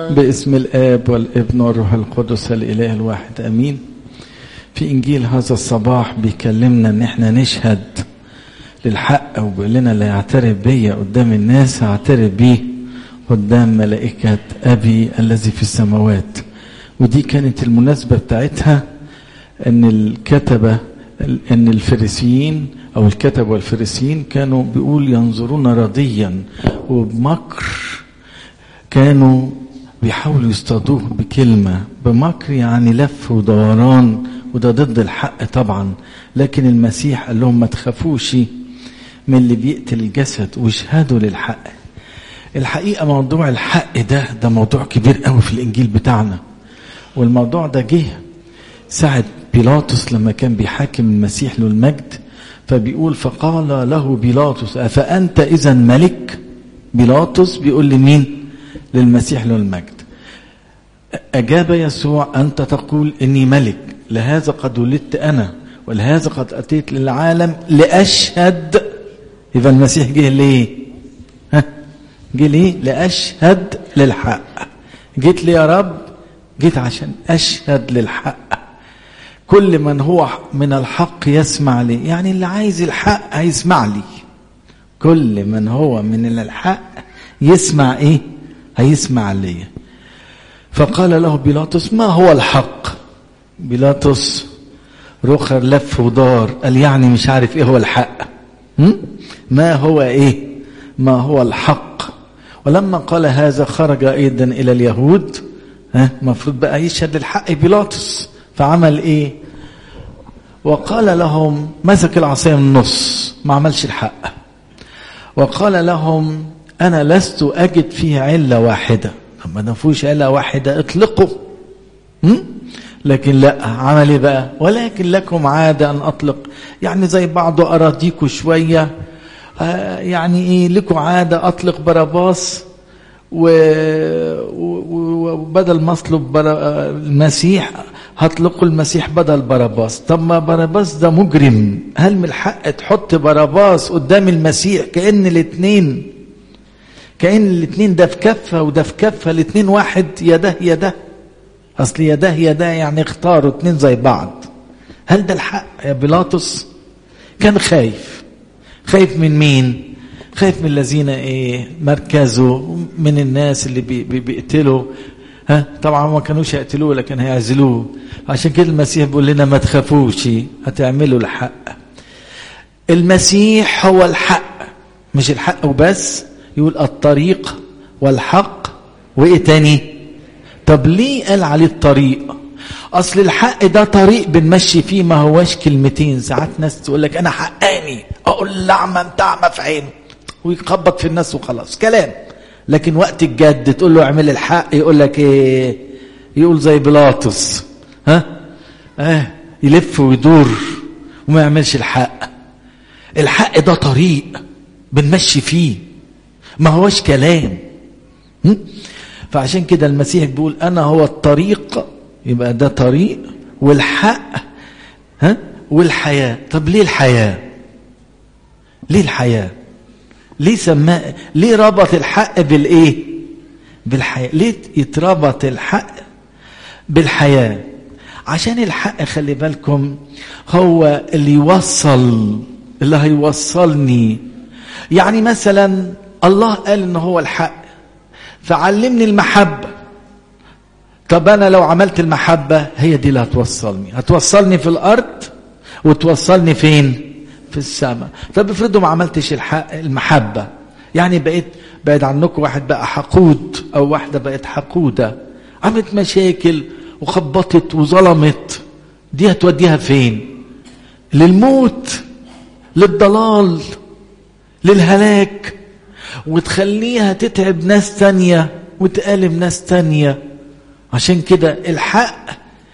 باسم الآب والابن والروح القدس الإله الواحد أمين في إنجيل هذا الصباح بيكلمنا إن إحنا نشهد للحق وبيقول لنا لا يعترف بيا قدام الناس هعترف بيه قدام ملائكة أبي الذي في السماوات ودي كانت المناسبة بتاعتها إن الكتبة إن الفريسيين أو الكتب والفريسيين كانوا بيقول ينظرون رضيا وبمكر كانوا بيحاولوا يصطادوه بكلمة بمكر يعني لف ودوران وده ضد الحق طبعا لكن المسيح قال لهم ما تخافوش من اللي بيقتل الجسد واشهدوا للحق الحقيقة موضوع الحق ده ده موضوع كبير قوي في الإنجيل بتاعنا والموضوع ده جه ساعة بيلاطس لما كان بيحاكم المسيح له المجد فبيقول فقال له بيلاطس أفأنت إذا ملك بيلاطس بيقول لمين للمسيح له المجد أجاب يسوع أنت تقول إني ملك لهذا قد ولدت أنا ولهذا قد أتيت للعالم لأشهد يبقى المسيح جه ليه ها جه ليه لأشهد للحق جيت لي يا رب جيت عشان أشهد للحق كل من هو من الحق يسمع لي يعني اللي عايز الحق هيسمع لي كل من هو من الحق يسمع ايه هيسمع لي فقال له بيلاطس ما هو الحق بيلاطس رخر لف ودار قال يعني مش عارف ايه هو الحق م? ما هو ايه ما هو الحق ولما قال هذا خرج ايضا الى اليهود ها المفروض بقى يشهد للحق بيلاطس فعمل ايه وقال لهم مسك العصايه من النص ما عملش الحق وقال لهم انا لست اجد فيه عله واحده لما ما فيهوش عله واحده اطلقوا م? لكن لا عمل ايه بقى ولكن لكم عاده ان اطلق يعني زي بعض اراضيكم شويه آه يعني ايه لكم عاده اطلق باراباس وبدل ما اطلب المسيح هطلقوا المسيح بدل باراباس طب ما باراباس ده مجرم هل من الحق تحط باراباس قدام المسيح كأن الاثنين كأن الاثنين ده في كفة وده في كفة الاثنين واحد يده يده اصل يده يده يعني اختاروا اثنين زي بعض هل ده الحق يا بيلاطس كان خايف خايف من مين خايف من الذين ايه مركزه من الناس اللي بي بي بيقتلوا ها طبعا ما كانوش يقتلوه لكن هيعزلوه عشان كده المسيح بيقول لنا ما تخافوش هتعملوا الحق المسيح هو الحق مش الحق وبس يقول الطريق والحق وايه تاني طب ليه قال عليه الطريق اصل الحق ده طريق بنمشي فيه ما هواش كلمتين ساعات ناس تقول لك انا حقاني اقول لعمه متعمه في عينه ويخبط في الناس وخلاص كلام لكن وقت الجد تقول له اعمل الحق يقول لك ايه يقول زي بيلاطس ها اه يلف ويدور وما يعملش الحق الحق ده طريق بنمشي فيه ما هوش كلام م? فعشان كده المسيح بيقول انا هو الطريق يبقى ده طريق والحق ها والحياه طب ليه الحياه ليه الحياه ليه سماه ليه ربط الحق بالايه بالحياه ليه يتربط الحق بالحياه عشان الحق خلي بالكم هو اللي يوصل اللي هيوصلني يعني مثلا الله قال ان هو الحق فعلمني المحبه طب انا لو عملت المحبه هي دي اللي هتوصلني هتوصلني في الارض وتوصلني فين في السماء طب افرضوا ما عملتش الحق المحبة يعني بقيت بعد عنكم واحد بقى حقود او واحدة بقت حقودة عملت مشاكل وخبطت وظلمت دي هتوديها فين للموت للضلال للهلاك وتخليها تتعب ناس تانية وتقالب ناس تانية عشان كده الحق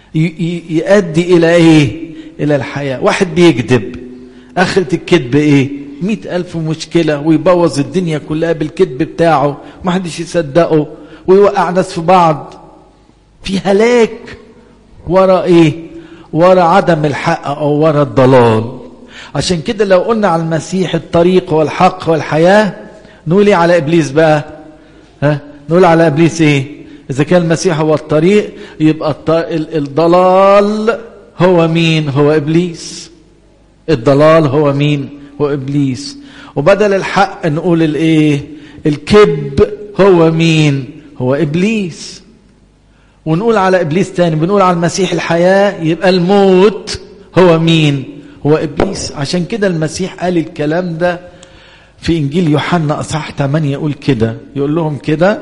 يؤدي الى ايه الى الحياة واحد بيكذب اخرة الكذب ايه مئة الف مشكلة ويبوظ الدنيا كلها بالكذب بتاعه ما حدش يصدقه ويوقع ناس في بعض في هلاك ورا ايه ورا عدم الحق او ورا الضلال عشان كده لو قلنا على المسيح الطريق والحق والحياة نقول ايه على ابليس بقى ها نقول على ابليس ايه إذا كان المسيح هو الطريق يبقى الضلال هو مين هو إبليس الضلال هو مين هو إبليس وبدل الحق نقول الايه الكذب هو مين هو إبليس ونقول على إبليس تاني بنقول على المسيح الحياة يبقى الموت هو مين هو إبليس عشان كده المسيح قال الكلام ده في إنجيل يوحنا أصح 8 يقول كده يقول لهم كده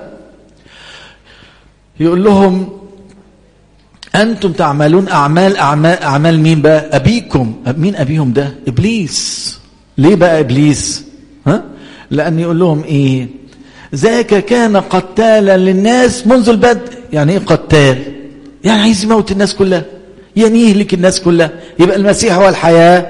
يقول لهم أنتم تعملون أعمال أعمال, أعمال مين بقى أبيكم مين أبيهم ده إبليس ليه بقى إبليس ها لأن يقول لهم إيه ذاك كان قتالا للناس منذ البدء يعني إيه قتال يعني عايز يموت الناس كلها يعني يهلك الناس كلها يبقى المسيح هو الحياة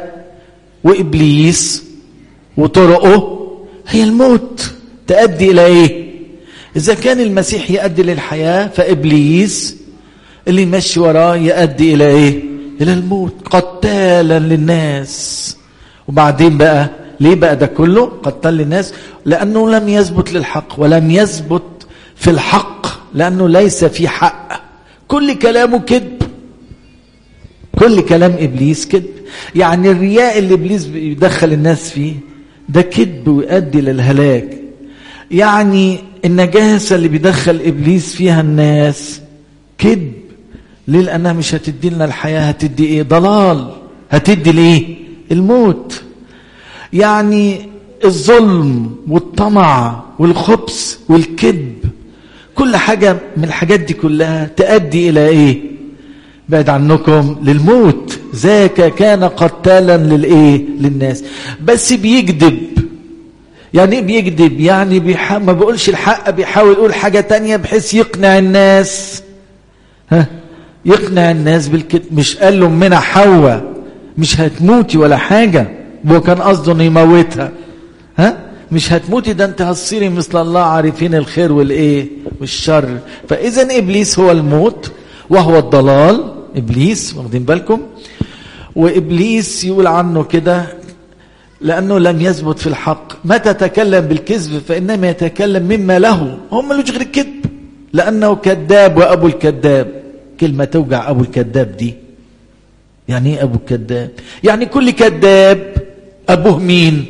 وإبليس وطرقه هي الموت تؤدي إلى إيه إذا كان المسيح يؤدي للحياة فإبليس اللي يمشي وراه يؤدي إلى إيه إلى الموت قتالا للناس وبعدين بقى ليه بقى ده كله قتال للناس لأنه لم يثبت للحق ولم يثبت في الحق لأنه ليس في حق كل كلامه كذب كل كلام إبليس كذب يعني الرياء اللي إبليس بيدخل الناس فيه ده كذب ويؤدي للهلاك يعني النجاسة اللي بيدخل إبليس فيها الناس كذب ليه لأنها مش هتدي لنا الحياة هتدي إيه ضلال هتدي ليه الموت يعني الظلم والطمع والخبث والكذب كل حاجة من الحاجات دي كلها تؤدي إلى إيه بعد عنكم للموت ذاك كان قتالا للإيه للناس بس بيكذب يعني ايه بيكذب يعني بيح... ما بيقولش الحق بيحاول يقول حاجة تانية بحيث يقنع الناس ها يقنع الناس بالكذب مش قال له منها حواء مش هتموتي ولا حاجة هو كان قصده انه يموتها ها مش هتموتي ده انت هتصيري مثل الله عارفين الخير والايه والشر فاذا ابليس هو الموت وهو الضلال ابليس واخدين بالكم وابليس يقول عنه كده لانه لم يثبت في الحق متى تكلم بالكذب فانما يتكلم مما له هو ملوش غير الكذب لانه كذاب وابو الكذاب كلمه توجع ابو الكذاب دي يعني ايه ابو الكذاب يعني كل كذاب ابوه مين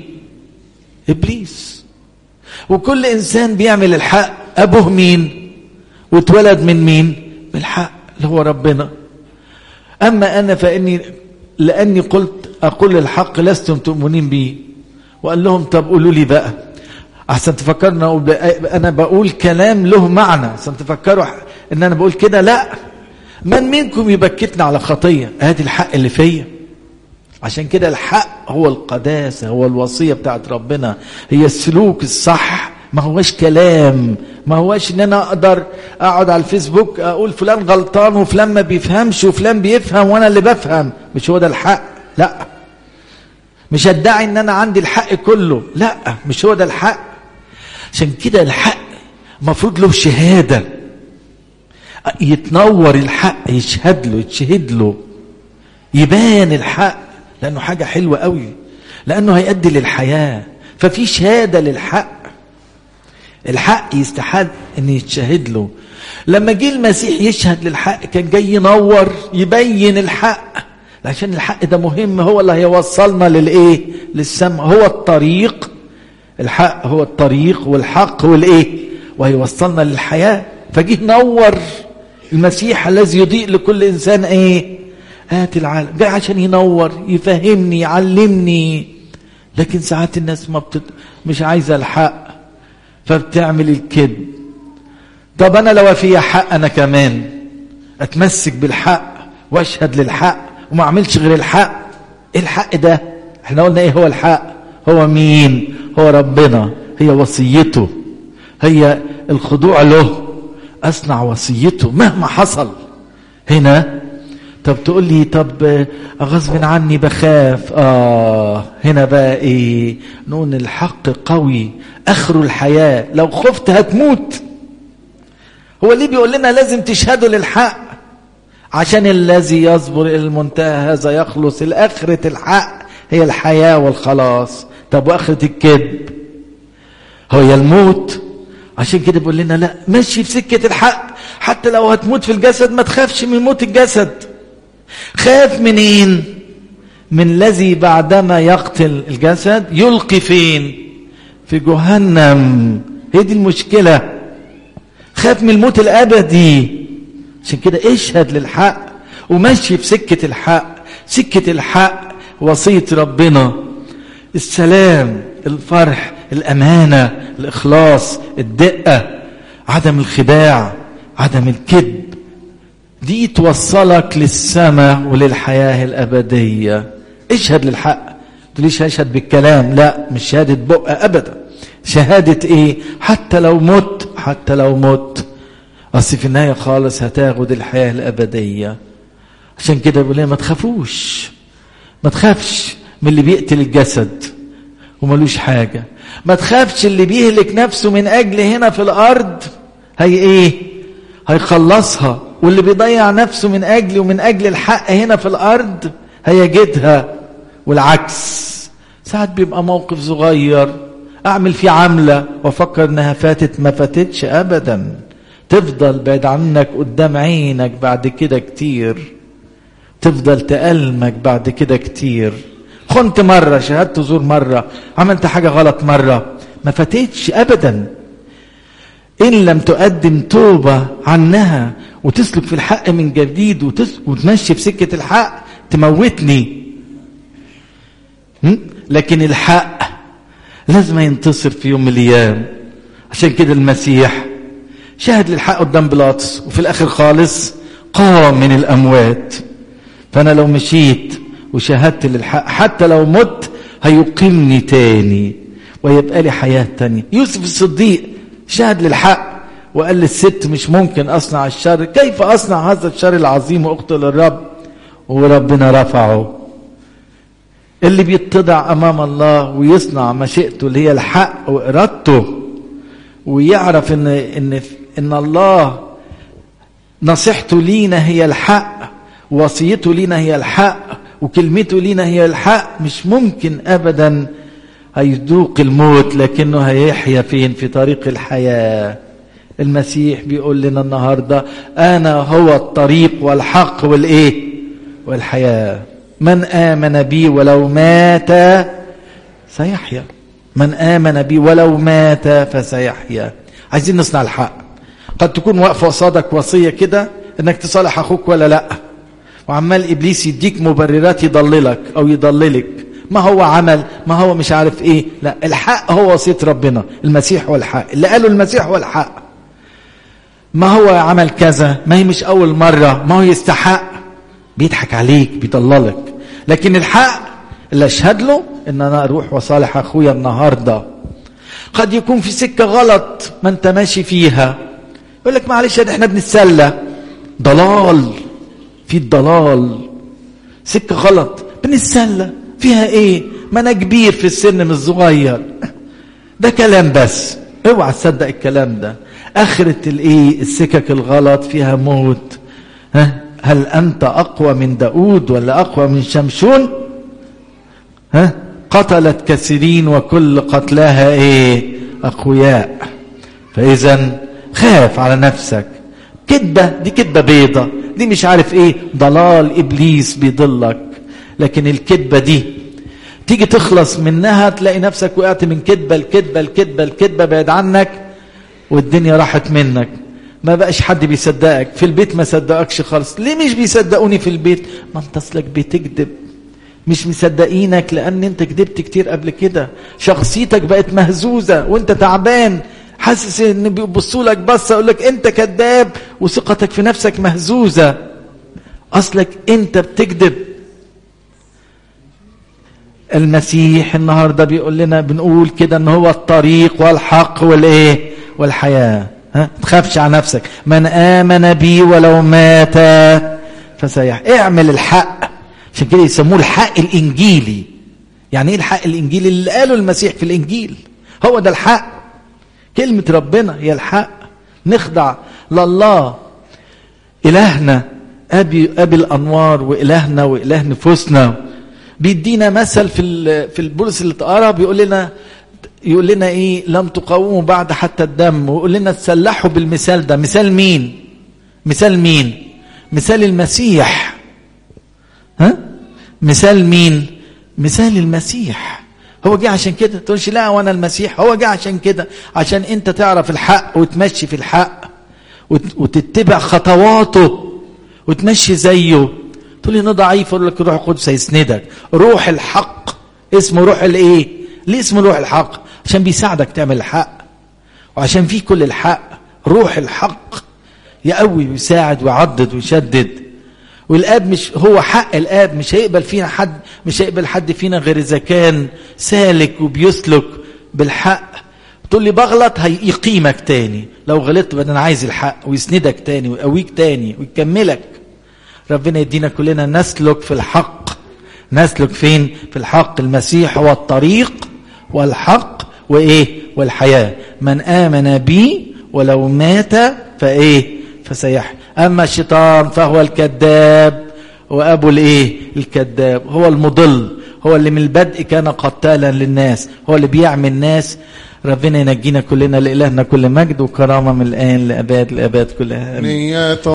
ابليس وكل انسان بيعمل الحق ابوه مين واتولد من مين بالحق اللي هو ربنا اما انا فاني لاني قلت اقول الحق لستم تؤمنين به وقال لهم طب قولوا لي بقى احسن تفكرنا انا بقول كلام له معنى احسن تفكروا ان انا بقول كده لا من منكم يبكتنا على خطيه ادي الحق اللي فيا عشان كده الحق هو القداسة هو الوصية بتاعت ربنا هي السلوك الصح ما هوش كلام ما هوش ان انا اقدر اقعد على الفيسبوك اقول فلان غلطان وفلان ما بيفهمش وفلان بيفهم وانا اللي بفهم مش هو ده الحق لا مش ادعي ان انا عندي الحق كله لا مش هو ده الحق عشان كده الحق المفروض له شهادة يتنور الحق يشهد له يتشهد له يبان الحق لأنه حاجة حلوة قوي لأنه هيؤدي للحياة ففي شهادة للحق الحق يستحق أن يتشهد له لما جه المسيح يشهد للحق كان جاي ينور يبين الحق عشان الحق ده مهم هو اللي هيوصلنا للايه للسماء هو الطريق الحق هو الطريق والحق والايه وهيوصلنا للحياة فجه نور المسيح الذي يضيء لكل إنسان ايه آت العالم جاي عشان ينور يفهمني يعلمني لكن ساعات الناس ما بتت... مش عايزة الحق فبتعمل الكذب طب أنا لو في حق أنا كمان أتمسك بالحق وأشهد للحق وما أعملش غير الحق إيه الحق ده احنا قلنا إيه هو الحق هو مين هو ربنا هي وصيته هي الخضوع له أصنع وصيته مهما حصل هنا طب تقول لي طب غصب عني بخاف آه هنا بقى إيه نقول الحق قوي آخر الحياة لو خفت هتموت هو ليه بيقول لنا لازم تشهدوا للحق عشان الذي يصبر إلى المنتهى هذا يخلص الآخرة الحق هي الحياة والخلاص طب وآخرة الكذب هي الموت عشان كده بيقول لنا لا مشي في سكة الحق حتى لو هتموت في الجسد ما تخافش من موت الجسد خاف منين من الذي بعدما يقتل الجسد يلقي فين في جهنم هي دي المشكلة خاف من الموت الأبدي عشان كده اشهد للحق ومشي في سكة الحق سكة الحق وصية ربنا السلام الفرح الأمانة الإخلاص الدقة عدم الخداع عدم الكذب دي توصلك للسماء وللحياة الأبدية اشهد للحق تقوليش اشهد بالكلام لا مش شهادة بقى أبدا شهادة ايه حتى لو مت حتى لو مت اصل في النهاية خالص هتاخد الحياة الأبدية عشان كده بيقول ما تخافوش ما تخافش من اللي بيقتل الجسد وملوش حاجة ما تخافش اللي بيهلك نفسه من أجل هنا في الأرض هي إيه هيخلصها واللي بيضيع نفسه من أجل ومن أجل الحق هنا في الأرض هيجدها والعكس ساعات بيبقى موقف صغير أعمل فيه عملة وأفكر إنها فاتت ما فاتتش أبدا تفضل بعد عنك قدام عينك بعد كده كتير تفضل تألمك بعد كده كتير خنت مرة شهدت زور مرة عملت حاجة غلط مرة ما فاتتش أبدا إن لم تقدم توبة عنها وتسلك في الحق من جديد وتس... وتمشي في سكة الحق تموتني لكن الحق لازم ينتصر في يوم من الأيام عشان كده المسيح شهد للحق قدام بيلاطس وفي الآخر خالص قام من الأموات فأنا لو مشيت وشهدت للحق حتى لو مت هيقيمني تاني ويبقى لي حياة تانية يوسف الصديق شهد للحق وقال للست مش ممكن أصنع الشر كيف أصنع هذا الشر العظيم وأقتل الرب وربنا رفعه اللي بيتضع أمام الله ويصنع مشيئته اللي هي الحق وإرادته ويعرف إن إن إن الله نصيحته لينا هي الحق وصيته لينا هي الحق وكلمته لينا هي الحق مش ممكن ابدا هيذوق الموت لكنه هيحيا فين في طريق الحياه المسيح بيقول لنا النهارده انا هو الطريق والحق والايه والحياه من امن بي ولو مات سيحيا من امن بي ولو مات فسيحيا عايزين نصنع الحق قد تكون واقفه قصادك وصيه كده انك تصالح اخوك ولا لا وعمال ابليس يديك مبررات يضللك او يضللك ما هو عمل ما هو مش عارف ايه لا الحق هو وصيه ربنا المسيح هو الحق اللي قاله المسيح هو الحق ما هو عمل كذا ما هي مش اول مره ما هو يستحق بيضحك عليك بيضللك لكن الحق اللي اشهد له ان انا اروح وصالح اخويا النهارده قد يكون في سكه غلط ما انت ماشي فيها يقول لك معلش احنا بنتسلى ضلال في الضلال سكة غلط بنتسلى فيها ايه ما انا كبير في السن مش صغير ده كلام بس اوعى تصدق الكلام ده اخرة الايه السكك الغلط فيها موت ها هل انت اقوى من داود ولا اقوى من شمشون ها قتلت كثيرين وكل قتلاها ايه اقوياء فاذا خاف على نفسك كذبه دي كذبه بيضه دي مش عارف ايه ضلال ابليس بيضلك لكن الكذبه دي تيجي تخلص منها تلاقي نفسك وقعت من كذبه لكذبه لكذبه لكذبه بعد عنك والدنيا راحت منك ما بقاش حد بيصدقك في البيت ما صدقكش خالص ليه مش بيصدقوني في البيت ما انت اصلك بتكذب مش مصدقينك لان انت كذبت كتير قبل كده شخصيتك بقت مهزوزه وانت تعبان حاسس ان بيبصوا لك بصه يقول لك انت كذاب وثقتك في نفسك مهزوزه اصلك انت بتكذب المسيح النهارده بيقول لنا بنقول كده ان هو الطريق والحق والايه والحياه ها تخافش على نفسك من امن بي ولو مات فسيح اعمل الحق عشان كده يسموه الحق الانجيلي يعني ايه الحق الانجيلي اللي قاله المسيح في الانجيل هو ده الحق كلمة ربنا هي الحق نخضع لله إلهنا أبي, أبي الأنوار وإلهنا وإله نفوسنا بيدينا مثل في في البولس اللي اتقرا بيقول لنا يقول لنا ايه لم تقاوموا بعد حتى الدم ويقول لنا تسلحوا بالمثال ده مثال مين مثال مين مثال المسيح ها مثال مين مثال المسيح هو جه عشان كده تقولش لا وانا المسيح هو جه عشان كده عشان انت تعرف الحق وتمشي في الحق وتتبع خطواته وتمشي زيه تقول لي انا ضعيف اقول لك روح القدس هيسندك روح الحق اسمه روح الايه ليه اسمه روح الحق عشان بيساعدك تعمل الحق وعشان فيه كل الحق روح الحق يقوي ويساعد ويعضد ويشدد والاب مش هو حق الاب مش هيقبل فينا حد مش هيقبل حد فينا غير اذا كان سالك وبيسلك بالحق تقول لي بغلط هيقيمك تاني لو غلطت بدل انا عايز الحق ويسندك تاني ويقويك تاني ويكملك ربنا يدينا كلنا نسلك في الحق نسلك فين في الحق المسيح هو الطريق والحق وايه والحياه من امن بي ولو مات فايه فسيحيا اما الشيطان فهو الكذاب وابو الايه الكذاب هو المضل هو اللي من البدء كان قتالا للناس هو اللي بيعمل الناس ربنا ينجينا كلنا لإلهنا كل مجد وكرامة من الآن لأباد الأباد كلها آمين